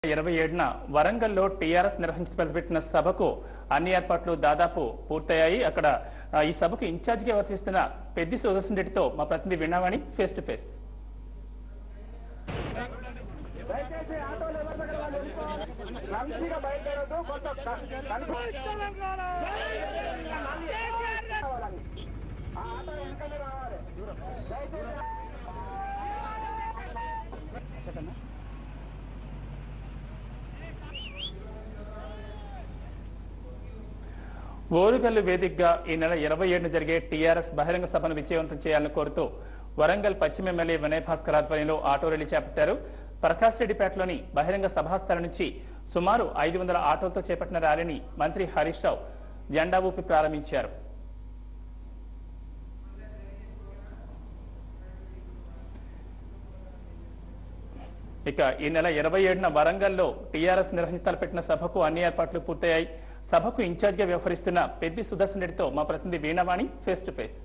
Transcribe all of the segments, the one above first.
ఇరవై ఏడున వరంగల్లో టీఆర్ఎస్ నిర్వహించబెట్టిన సభకు అన్ని ఏర్పాట్లు దాదాపు పూర్తయ్యాయి అక్కడ ఆ, ఈ సభకు ఇన్ఛార్జిగా వ్యవహరిస్తున్న పెద్ది సుదర్శన్ రెడ్డితో మా ప్రతినిధి విన్నామని ఫేస్ టు ఫేస్ దయచేసి ఆటోలు ఎవరి దగ్గర వాళ్ళు వెళ్ళిపోవాలి. మంచిగా బయలుదేరొద్దు కొంత ఆ ఆటో వెనకనే రావాలి దయచేసి ఓరుగల్లు వేదికగా ఈ నెల ఇరవై ఏడున జరిగే టీఆర్ఎస్ బహిరంగ సభను విజయవంతం చేయాలని కోరుతూ వరంగల్ పశ్చిమ ఎమ్మెల్యే వినయ్ భాస్కర్ ఆధ్వర్యంలో ఆటో ర్యాలీ చేపట్టారు ప్రకాష్ రెడ్డిపేటలోని బహిరంగ సభాస్థలం నుంచి సుమారు ఐదు వందల ఆటోలతో చేపట్టిన ర్యాలీని మంత్రి హరీష్ రావు జెండా ఊపి ప్రారంభించారు ఇక ఈ నెల ఇరవై ఏడున వరంగల్లో టీఆర్ఎస్ నిర్వహించాలి పెట్టిన సభకు అన్ని ఏర్పాట్లు పూర్తయ్యాయి సభకు ఇన్ఛార్జిగా వ్యవహరిస్తున్న పెద్ది సుదర్శన్ రెడ్డితో మా ప్రతినిధి వీణవాణి ఫేస్ టు ఫేస్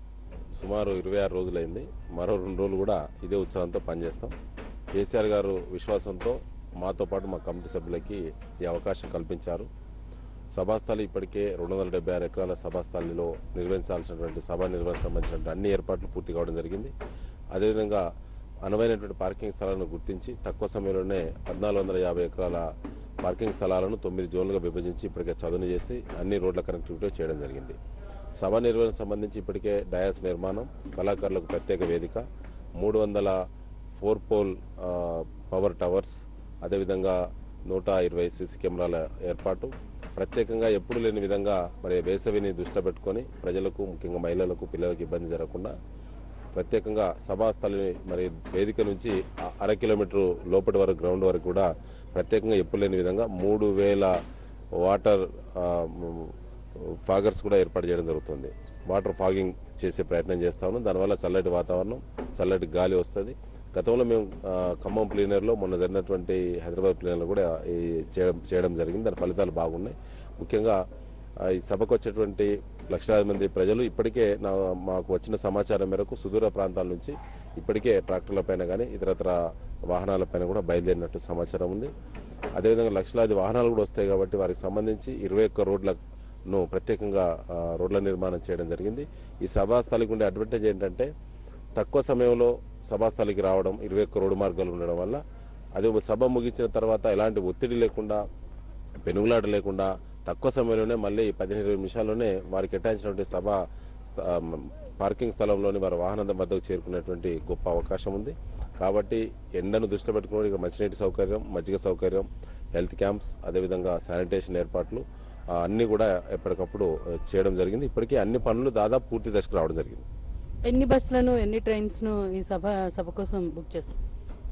సుమారు ఇరవై ఆరు రోజులైంది మరో రెండు రోజులు కూడా ఇదే ఉత్సాహంతో పనిచేస్తాం కేసీఆర్ గారు విశ్వాసంతో మాతో పాటు మా కమిటీ సభ్యులకి ఈ అవకాశం కల్పించారు సభాస్థలి ఇప్పటికే రెండు వందల డెబ్బై ఆరు ఎకరాల సభాస్థలిలో నిర్వహించాల్సినటువంటి సభ నిర్వహణ సంబంధించిన అన్ని ఏర్పాట్లు పూర్తి కావడం జరిగింది అదేవిధంగా అనువైనటువంటి పార్కింగ్ స్థలాలను గుర్తించి తక్కువ సమయంలోనే పద్నాలుగు వందల యాభై ఎకరాల పార్కింగ్ స్థలాలను తొమ్మిది జోన్లుగా విభజించి ఇప్పటికే చదును చేసి అన్ని రోడ్ల కనెక్టివిటీ చేయడం జరిగింది సభ నిర్వహణ సంబంధించి ఇప్పటికే డయాస్ నిర్మాణం కళాకారులకు ప్రత్యేక వేదిక మూడు వందల ఫోర్ పోల్ ఆ, పవర్ టవర్స్ అదేవిధంగా నూట ఇరవై సీసీ కెమెరాల ఏర్పాటు ప్రత్యేకంగా ఎప్పుడు లేని విధంగా మరి వేసవిని దృష్టిలో పెట్టుకొని ప్రజలకు ముఖ్యంగా మహిళలకు పిల్లలకు ఇబ్బంది జరగకుండా ప్రత్యేకంగా సభాస్థలి మరి వేదిక నుంచి అ- అర కిలోమీటర్ లోపటి వరకు గ్రౌండ్ వరకు కూడా ప్రత్యేకంగా ఎప్పుడు లేని విధంగా మూడు వేల వాటర్ ఆ, మ్, ఫాగర్స్ కూడా ఏర్పాటు చేయడం జరుగుతుంది వాటర్ ఫాగింగ్ చేసే ప్రయత్నం చేస్తా ఉన్నాం దానివల్ల చల్లటి వాతావరణం చల్లటి గాలి వస్తుంది గతంలో మేము ఆ, ఖమ్మం ప్లీనర్లో మొన్న జరిగినటువంటి హైదరాబాద్ ప్లీనర్లో కూడా ఈ చేయడం చేయడం జరిగింది దాని ఫలితాలు బాగున్నాయి ముఖ్యంగా ఆ, ఈ సభకు వచ్చేటువంటి లక్షలాది మంది ప్రజలు ఇప్పటికే నా మాకు వచ్చిన సమాచారం మేరకు సుదూర ప్రాంతాల నుంచి ఇప్పటికే ట్రాక్టర్ల పైన కానీ ఇతరత్ర వాహనాల పైన కూడా బయలుదేరినట్టు సమాచారం ఉంది అదేవిధంగా లక్షలాది వాహనాలు కూడా వస్తాయి కాబట్టి వారికి సంబంధించి ఇరవై ఒక్క రోడ్లను ప్రత్యేకంగా ఆ, రోడ్ల నిర్మాణం చేయడం జరిగింది ఈ సభాస్థలికి ఉండే అడ్వాంటేజ్ ఏంటంటే తక్కువ సమయంలో సభాస్థలికి రావడం ఇరవై ఒక్క రోడ్డు మార్గాలు ఉండడం వల్ల అది ఒక సభ ముగించిన తర్వాత ఎలాంటి ఒత్తిడి లేకుండా పెనుగులాట లేకుండా తక్కువ సమయంలోనే మళ్ళీ పదిహేను ఇరవై నిమిషాల్లోనే వారికి కేటాయించినటువంటి సభ ఆ, పార్కింగ్ స్థలంలోని వారి వాహనం వద్దకు చేరుకునేటువంటి గొప్ప అవకాశం ఉంది కాబట్టి ఎండను దృష్టిలో పెట్టుకుని ఇక్కడ మంచినీటి సౌకర్యం మజ్జిగ సౌకర్యం హెల్త్ క్యాంప్స్ అదేవిధంగా శానిటేషన్ ఏర్పాట్లు ఆ, అన్ని కూడా ఎప్పటికప్పుడు ఆ, చేయడం జరిగింది ఇప్పటికీ అన్ని పనులు దాదాపు పూర్తి దశకు రావడం జరిగింది ఎన్ని బస్సులను ఎన్ని ట్రైన్స్ ను ఈ సభ సభ కోసం బుక్ చేస్తారు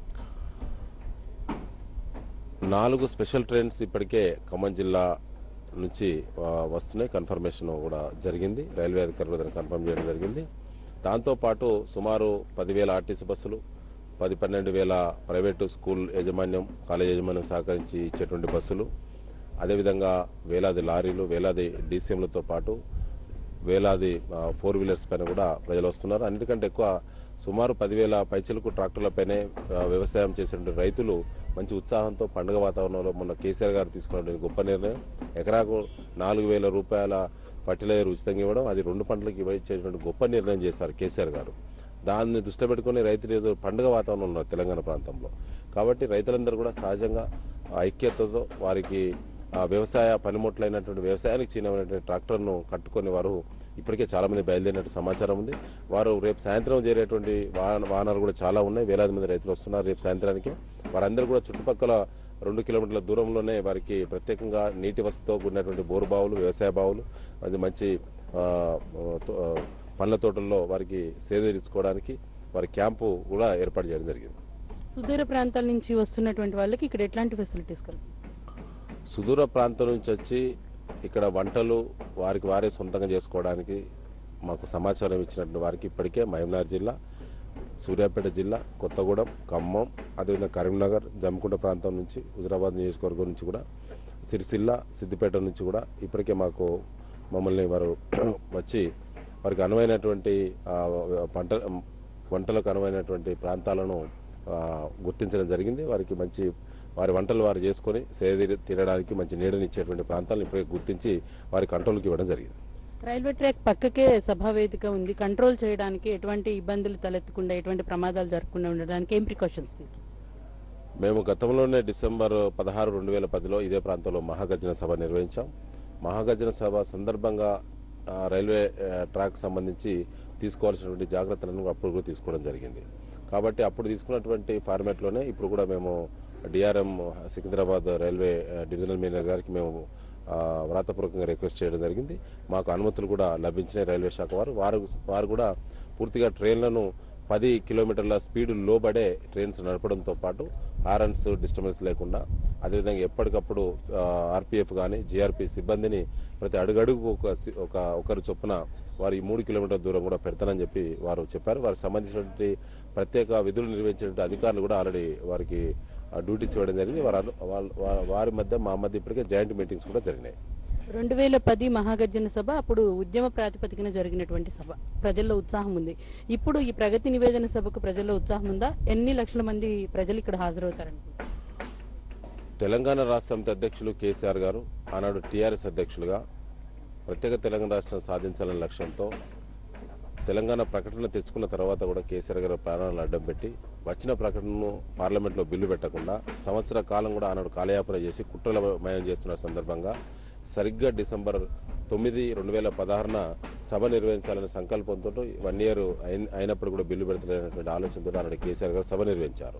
నాలుగు స్పెషల్ ట్రైన్స్ ఇప్పటికే ఖమ్మం జిల్లా నుంచి ఆ, వస్తున్నాయి కన్ఫర్మేషన్ కూడా జరిగింది రైల్వే అధికారులు దాన్ని కన్ఫర్మ్ చేయడం జరిగింది దాంతో పాటు సుమారు పదివేల ఆర్టీసీ బస్సులు పది పన్నెండు వేల ప్రైవేటు స్కూల్ యాజమాన్యం కాలేజ్ యాజమాన్యం సహకరించి ఇచ్చేటువంటి బస్సులు అదేవిధంగా వేలాది లారీలు వేలాది డీసీఎంలతో పాటు వేలాది ఆ, ఫోర్ వీలర్స్ పైన కూడా ప్రజలు వస్తున్నారు అన్నిటికంటే ఎక్కువ సుమారు పదివేల పైచలకు ట్రాక్టర్లపైనే ఆ, వ్యవసాయం చేసేటువంటి రైతులు మంచి ఉత్సాహంతో పండుగ వాతావరణంలో మొన్న కేసీఆర్ గారు తీసుకున్నటువంటి గొప్ప నిర్ణయం ఎకరాకు నాలుగు వేల రూపాయల ఫర్టిలైజర్ ఉచితంగా ఇవ్వడం అది రెండు పంటలకు ఇచ్చేటువంటి గొప్ప నిర్ణయం చేశారు కేసీఆర్ గారు దాన్ని దృష్టిలో పెట్టుకుని రైతులు ఈరోజు పండుగ వాతావరణం ఉన్నారు తెలంగాణ ప్రాంతంలో కాబట్టి రైతులందరూ కూడా సహజంగా ఆ ఐక్యతతో వారికి ఆ వ్యవసాయ పనిముట్లైనటువంటి వ్యవసాయానికి చిన్నమైనటువంటి ట్రాక్టర్ను కట్టుకొని వారు ఇప్పటికే చాలా మంది బయలుదేరినట్టు సమాచారం ఉంది వారు రేపు సాయంత్రం చేరేటువంటి వాహన- వాహనాలు కూడా చాలా ఉన్నాయి వేలాది మంది రైతులు వస్తున్నారు రేపు సాయంత్రానికి వారందరూ కూడా చుట్టుపక్కల రెండు కిలోమీటర్ల దూరంలోనే వారికి ప్రత్యేకంగా నీటి వసతితో కూడినటువంటి బోరు బావులు వ్యవసాయ బావులు అది మంచి ఆ, తో- ఆ, పండ్ల తోటల్లో వారికి సేద తీర్చుకోవడానికి వారి క్యాంపు కూడా ఏర్పాటు చేయడం జరిగింది సుదూర ప్రాంతాల నుంచి వస్తున్నటువంటి వాళ్ళకి ఇక్కడ ఎట్లాంటి ఫెసిలిటీస్ కలుగుతాయి సుదూర ప్రాంతం నుంచి వచ్చి ఇక్కడ వంటలు వారికి వారే సొంతంగా చేసుకోవడానికి మాకు సమాచారం ఇచ్చినటువంటి వారికి ఇప్పటికే మహబూబ్నగర్ జిల్లా సూర్యాపేట జిల్లా కొత్తగూడెం ఖమ్మం అదేవిధంగా కరీంనగర్ జమ్మికుంట ప్రాంతం నుంచి హుజరాబాద్ నియోజకవర్గం నుంచి కూడా సిరిసిల్ల సిద్దిపేట నుంచి కూడా ఇప్పటికే మాకు మమ్మల్ని వారు వచ్చి వారికి అనువైనటువంటి ఆ, పంట వంటలకు అనువైనటువంటి ప్రాంతాలను ఆ, గుర్తించడం జరిగింది వారికి మంచి వారి వంటలు వారు చేసుకొని సేద తినడానికి మంచి నీడనిచ్చేటువంటి ప్రాంతాలను ఇప్పుడే గుర్తించి వారి కంట్రోల్కి ఇవ్వడం జరిగింది రైల్వే ట్రాక్ పక్కకే సభా వేదిక ఉంది కంట్రోల్ చేయడానికి ఎటువంటి ఇబ్బందులు తలెత్తకుండా ఎటువంటి ప్రమాదాలు జరగకుండా ఉండడానికి ఏం ప్రికాషన్స్ తీసుకుంటారు మేము గతంలోనే డిసెంబర్ పదహారు రెండు వేల పదిలో ఇదే ప్రాంతంలో మహాగర్జన సభ నిర్వహించాం మహాగర్జన సభ సందర్భంగా ఆ, రైల్వే ఆ, ట్రాక్ సంబంధించి తీసుకోవాల్సినటువంటి జాగ్రత్తలను అప్పుడు కూడా తీసుకోవడం జరిగింది కాబట్టి అప్పుడు తీసుకున్నటువంటి ఫార్మాట్లోనే ఇప్పుడు కూడా మేము డిఆర్ఎం సికింద్రాబాద్ రైల్వే ఆ, డివిజనల్ మేనేజర్ గారికి మేము ఆ, వ్రాతపూర్వకంగా రిక్వెస్ట్ చేయడం జరిగింది మాకు అనుమతులు కూడా లభించినాయి రైల్వే శాఖ వారు వారు వారు కూడా పూర్తిగా ట్రైన్లను పది కిలోమీటర్ల స్పీడ్ లోబడే ట్రైన్స్ నడపడంతో పాటు హారన్స్ డిస్టర్బెన్స్ లేకుండా అదేవిధంగా ఎప్పటికప్పుడు ఆర్పీఎఫ్ కానీ జీఆర్పీ సిబ్బందిని ప్రతి అడుగడుగు ఒక సి- ఒక ఒకరు చొప్పున వారు ఈ మూడు కిలోమీటర్ల దూరం కూడా పెడతానని చెప్పి వారు చెప్పారు వారికి సంబంధించినటువంటి ప్రత్యేక విధులు నిర్వహించినటువంటి అధికారులు కూడా ఆల్రెడీ వారికి ఆ, డ్యూటీస్ ఇవ్వడం జరిగింది వారు అను- వాళ్ళ- వా- వారి మధ్య మా మధ్య ఇప్పటికే జాయింట్ మీటింగ్స్ కూడా జరిగినాయి రెండు వేల పది మహాగర్జన సభ అప్పుడు ఉద్యమ ప్రాతిపదికన జరిగినటువంటి సభ ప్రజల్లో ఉత్సాహం ఉంది ఇప్పుడు ఈ ప్రగతి నివేదన సభకు ప్రజల్లో ఉత్సాహం ఉందా ఎన్ని లక్షల మంది ప్రజలు ఇక్కడ హాజరవుతారనుకుంటున్నారు తెలంగాణ రాష్ట్ర సమితి అధ్యక్షులు కేసీఆర్ గారు ఆనాడు టీఆర్ఎస్ అధ్యక్షులుగా ప్రత్యేక తెలంగాణ రాష్ట్రం సాధించాలనే లక్ష్యంతో తెలంగాణ ప్రకటన తెచ్చుకున్న తర్వాత కూడా కేసీఆర్ గారు ప్రాణాలను అడ్డం పెట్టి వచ్చిన ప్రకటనను పార్లమెంట్లో బిల్లు పెట్టకుండా సంవత్సర కాలం కూడా ఆనాడు కాలయాపన చేసి కుట్రలమయం చేస్తున్న సందర్భంగా సరిగ్గా డిసెంబర్ తొమ్మిది రెండు వేల పదహారున సభ నిర్వహించాలనే సంకల్పంతో వన్ ఇయర్ అయినప్పుడు కూడా బిల్లు పెడతలేనటువంటి ఆలోచనతో ఆనాడు కేసీఆర్ గారు సభ నిర్వహించారు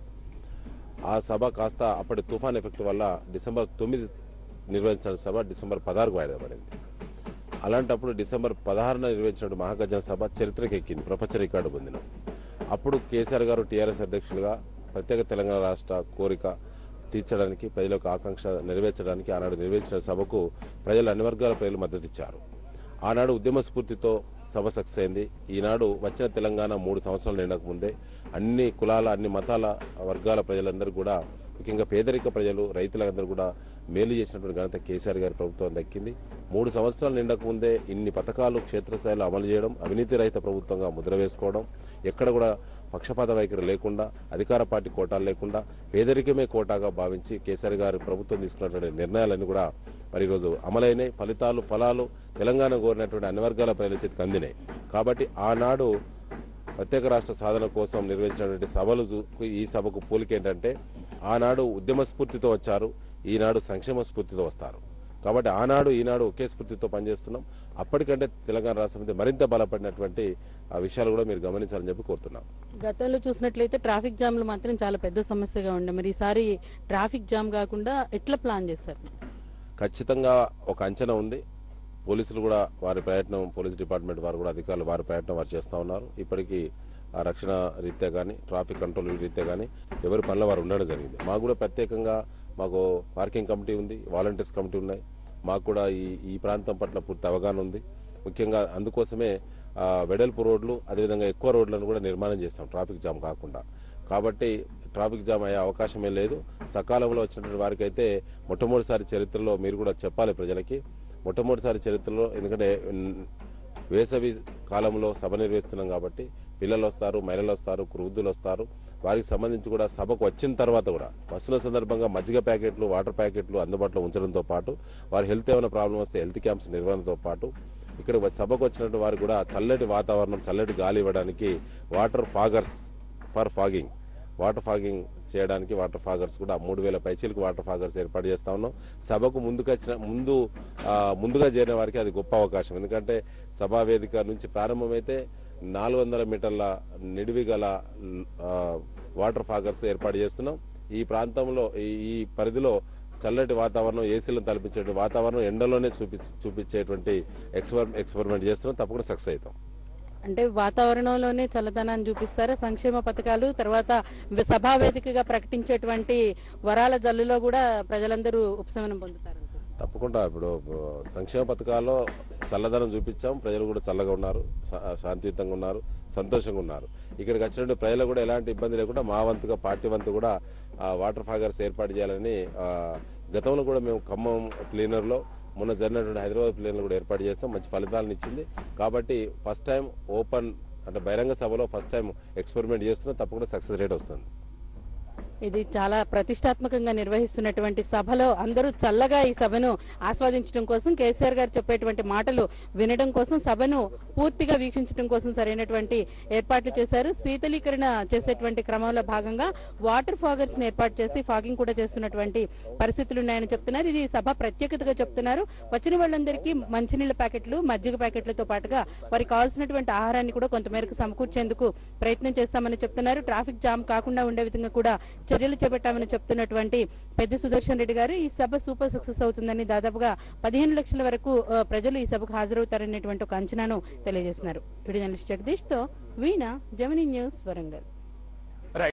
ఆ సభ కాస్త అప్పటి తుఫాన్ ఎఫెక్ట్ వల్ల డిసెంబర్ తొమ్మిది నిర్వహించాల్సిన సభ డిసెంబర్ పదహారుకు వాయిదా పడింది అలాంటప్పుడు డిసెంబర్ పదహారున నిర్వహించిన మహాగర్జన సభ చరిత్రకు ఎక్కింది ప్రపంచ రికార్డు పొందిన అప్పుడు కేసీఆర్ గారు టీఆర్ఎస్ అధ్యక్షులుగా ప్రత్యేక తెలంగాణ రాష్ట్ర కోరిక తీర్చడానికి ప్రజలకు ఆకాంక్ష నెరవేర్చడానికి ఆనాడు నిర్వహించిన సభకు ప్రజలు అన్ని వర్గాల ప్రజలు మద్దతు ఇచ్చారు ఆనాడు ఉద్యమ స్ఫూర్తితో సభ సక్సెస్ అయింది ఈనాడు వచ్చిన తెలంగాణ మూడు సంవత్సరాలు నిండక ముందే అన్ని కులాల అన్ని మతాల వర్గాల ప్రజలందరూ కూడా ముఖ్యంగా పేదరిక ప్రజలు రైతులందరూ కూడా మేలు చేసినటువంటి ఘనత కేసీఆర్ గారి ప్రభుత్వం దక్కింది మూడు సంవత్సరాలు నిండక ముందే ఇన్ని పథకాలు క్షేత్రస్థాయిలో అమలు చేయడం అవినీతి రహిత ప్రభుత్వంగా ముద్ర వేసుకోవడం ఎక్కడ కూడా పక్షపాత వైఖరి లేకుండా అధికార పార్టీ కోటాలు లేకుండా పేదరికమే కోటాగా భావించి కేసీఆర్ గారి ప్రభుత్వం తీసుకున్నటువంటి నిర్ణయాలన్నీ కూడా మరి ఈరోజు అమలైనాయి ఫలితాలు ఫలాలు తెలంగాణ కోరినటువంటి అన్ని వర్గాల ప్రజల చేతికి అందినాయి కాబట్టి ఆనాడు ప్రత్యేక రాష్ట్ర సాధన కోసం నిర్వహించినటువంటి సభలు చూ- ఈ సభకు పోలిక ఏంటంటే ఆనాడు ఉద్యమ స్ఫూర్తితో వచ్చారు ఈనాడు సంక్షేమ స్ఫూర్తితో వస్తారు కాబట్టి ఆనాడు ఈనాడు ఒకే స్ఫూర్తితో పనిచేస్తున్నాం అప్పటికంటే తెలంగాణ రాష్ట్రం మీద మరింత బలపడినటువంటి ఆ విషయాలు కూడా మీరు గమనించాలని చెప్పి కోరుతున్నాం గతంలో చూసినట్లయితే ట్రాఫిక్ జామ్లు మాత్రం చాలా పెద్ద సమస్యగా ఉండే మరి ఈసారి ట్రాఫిక్ జామ్ కాకుండా ఎట్లా ప్లాన్ చేస్తారు ఖచ్చితంగా ఒక అంచనా ఉంది పోలీసులు కూడా వారి ప్రయత్నం పోలీస్ డిపార్ట్మెంట్ వారు కూడా అధికారులు వారి ప్రయత్నం వారు చేస్తూ ఉన్నారు ఇప్పటికీ ఆ రక్షణ రీత్యా కానీ ట్రాఫిక్ కంట్రోల్ రీత్యా కానీ ఎవరి పనుల వారు ఉండడం జరిగింది మాకు కూడా ప్రత్యేకంగా మాకు పార్కింగ్ కమిటీ ఉంది వాలంటీర్స్ కమిటీ ఉన్నాయి మాకు కూడా ఈ ఈ ప్రాంతం పట్ల పూర్తి అవగాహన ఉంది ముఖ్యంగా అందుకోసమే ఆ, వెడల్పు రోడ్లు అదేవిధంగా ఎక్కువ రోడ్లను కూడా నిర్మాణం చేస్తాం ట్రాఫిక్ జామ్ కాకుండా కాబట్టి ట్రాఫిక్ జామ్ అయ్యే అవకాశమే లేదు సకాలంలో వచ్చినటువంటి వారికి అయితే మొట్టమొదటిసారి చరిత్రలో మీరు కూడా చెప్పాలి ప్రజలకి మొట్టమొదటిసారి చరిత్రలో ఎందుకంటే ఉమ్, వేసవి కాలంలో సభ నిర్వహిస్తున్నాం కాబట్టి పిల్లలు వస్తారు మహిళలు వస్తారు వృద్ధులు వస్తారు వారికి సంబంధించి కూడా సభకు వచ్చిన తర్వాత కూడా వస్తున్న సందర్భంగా మజ్జిగ ప్యాకెట్లు వాటర్ ప్యాకెట్లు అందుబాటులో ఉంచడంతో పాటు వారి హెల్త్ ఏమైనా ప్రాబ్లం వస్తే హెల్త్ క్యాంప్స్ నిర్వహణతో పాటు ఇక్కడ సభకు వచ్చినట్టు వారు కూడా చల్లటి వాతావరణం చల్లటి గాలి ఇవ్వడానికి water foggers for fogging water fogging చేయడానికి వాటర్ ఫాగర్స్ కూడా మూడు వేల పైచీలకు వాటర్ ఫాగర్స్ ఏర్పాటు చేస్తా ఉన్నాం సభకు ముందుకు వచ్చిన ముందు ఆ, ముందుగా చేరిన వారికి అది గొప్ప అవకాశం ఎందుకంటే సభా వేదిక నుంచి ప్రారంభమైతే నాలుగు వందల మీటర్ల నిడివి గల ఆ, వాటర్ ఫాగర్స్ ఏర్పాటు చేస్తున్నాం ఈ ప్రాంతంలో ఈ- ఈ పరిధిలో చల్లటి వాతావరణం ఏసీలను తలపించే వాతావరణం ఎండలోనే చూపి చూపించేటువంటి ఎక్స్పెర్ ఎక్స్పెరిమెంట్ చేస్తున్నాం తప్పకుండా సక్సెస్ అవుతాం అంటే వాతావరణంలోనే చల్లదనాన్ని చూపిస్తారా సంక్షేమ పథకాలు తర్వాత వ- సభా వేదికగా ప్రకటించేటువంటి వరాల జల్లులో కూడా ప్రజలందరూ ఉపశమనం పొందుతారు తప్పకుండా ఇప్పుడు ఆ, సంక్షేమ పథకాల్లో చల్లదనం చూపించాం ప్రజలు కూడా చల్లగా ఉన్నారు శా- శాంతియుతంగా ఉన్నారు సంతోషంగా ఉన్నారు ఇక్కడికి వచ్చినటువంటి ప్రజలు కూడా ఎలాంటి ఇబ్బంది లేకుండా మా వంతుగా పార్టీ వంతు కూడా ఆ, వాటర్ ఫాగర్స్ ఏర్పాటు చేయాలని ఆ, గతంలో కూడా మేము ఖమ్మం క్లీనర్లో మొన్న జరిగినటువంటి హైదరాబాద్ ప్లేన్లు కూడా ఏర్పాటు చేస్తాం మంచి ఫలితాలను ఇచ్చింది కాబట్టి ఫస్ట్ టైం ఓపెన్ అంటే బహిరంగ సభలో ఫస్ట్ టైం ఎక్స్పెరిమెంట్ చేస్తున్నా తప్పకుండా సక్సెస్ రేట్ వస్తుంది ఇది చాలా ప్రతిష్టాత్మకంగా నిర్వహిస్తున్నటువంటి సభలో అందరూ చల్లగా ఈ సభను ఆస్వాదించడం కోసం కేసీఆర్ గారు చెప్పేటువంటి మాటలు వినడం కోసం సభను పూర్తిగా వీక్షించడం కోసం సరైనటువంటి ఏర్పాట్లు చేశారు శీతలీకరణ చేసేటువంటి క్రమంలో భాగంగా వాటర్ ఫాగర్స్ ని ఏర్పాటు చేసి ఫాగింగ్ కూడా చేస్తున్నటువంటి పరిస్థితులు ఉన్నాయని చెప్తున్నారు ఇది సభ ప్రత్యేకతగా చెప్తున్నారు వచ్చిన వాళ్ళందరికీ మంచినీళ్ల ప్యాకెట్లు మజ్జిగ ప్యాకెట్లతో పాటుగా వారికి కావాల్సినటువంటి ఆహారాన్ని కూడా కొంతమేరకు సమకూర్చేందుకు ప్రయత్నం చేస్తామని చెప్తున్నారు ట్రాఫిక్ జామ్ కాకుండా ఉండే విధంగా కూడా చర్యలు చేపట్టామని చెప్తున్నటువంటి పెద్ద సుదర్శన్ రెడ్డి గారు ఈ సభ సూపర్ సక్సెస్ అవుతుందని దాదాపుగా పదిహేను లక్షల వరకు ఆ, ప్రజలు ఈ సభకు హాజరవుతారనేటువంటి ఒక అంచనాను తెలియజేస్తున్నారు వీడియో జర్నలిస్ట్ జగదీష్ తో వీణ జమినీ న్యూస్ వరంగల్